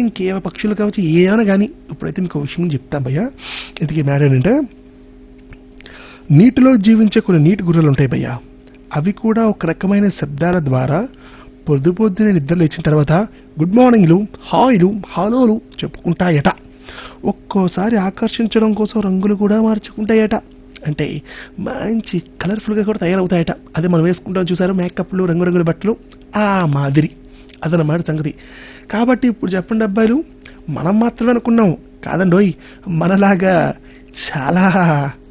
ఇంకే పక్షులు కావచ్చు ఏమైనా కానీ ఇప్పుడైతే మీకు ఒక విషయం చెప్తాను భయ్య ఇంతకీ మ్యాటర్ ఏంటంటే నీటిలో జీవించే కొన్ని నీటి గుర్రెలు ఉంటాయి భయ్య అవి కూడా ఒక రకమైన శబ్దాల ద్వారా పొద్దు పొద్దునే నిద్ర లేచిన తర్వాత గుడ్ మార్నింగ్లు హాయ్లు హలోలు చెప్పుకుంటాయట ఒక్కోసారి ఆకర్షించడం కోసం రంగులు కూడా మార్చుకుంటాయట అంటే మంచి కలర్ఫుల్గా కూడా తయారవుతాయట అదే మనం వేసుకుంటాం చూసారు మేకప్లు రంగురంగుల బట్టలు ఆ మాదిరి అదనమాట సంగతి కాబట్టి ఇప్పుడు చెప్పండి అబ్బాయిలు మనం మాత్రమే అనుకున్నాం కాదండోయ్ మనలాగా చాలా